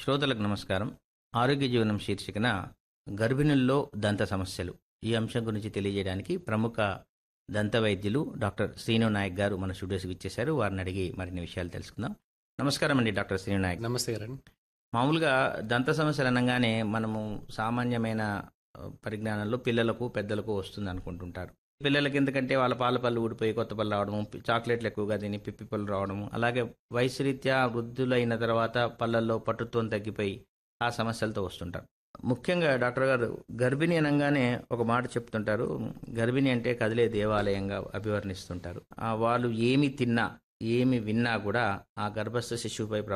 శ్రోతలకు నమస్కారం ఆరోగ్య జీవనం శీర్షికన గర్భిణుల్లో దంత సమస్యలు ఈ అంశం గురించి తెలియజేయడానికి ప్రముఖ దంత వైద్యులు డాక్టర్ శ్రీను నాయక్ గారు మన స్టూడియోస్కి ఇచ్చేశారు వారిని అడిగి మరిన్ని విషయాలు తెలుసుకుందాం నమస్కారం అండి డాక్టర్ శ్రీను నాయక్ నమస్తే గారు మామూలుగా దంత సమస్యలు అనగానే మనము సామాన్యమైన ఆ, పరిజ్ఞానంలో పిల్లలకు పెద్దలకు వస్తుంది అనుకుంటుంటారు పిల్లలకి ఎందుకంటే వాళ్ళ పాల పళ్ళు ఊడిపోయి కొత్త పళ్ళు రావడము పి- చాక్లెట్లు ఎక్కువగా తిని పిప్పి పళ్ళు రావడము అలాగే వయసు రీత్యా వృద్ధులైన తర్వాత పళ్ళల్లో పట్టుత్వం తగ్గిపోయి ఆ సమస్యలతో వస్తుంటారు ముఖ్యంగా డాక్టర్ గారు గర్భిణి అనగానే ఒక మాట చెప్తుంటారు గర్భిణి అంటే కదిలే దేవాలయంగా అభివర్ణిస్తుంటారు ఆ వాళ్ళు ఏమి తిన్నా ఏమి విన్నా కూడా ఆ గర్భస్థ శిశువుపై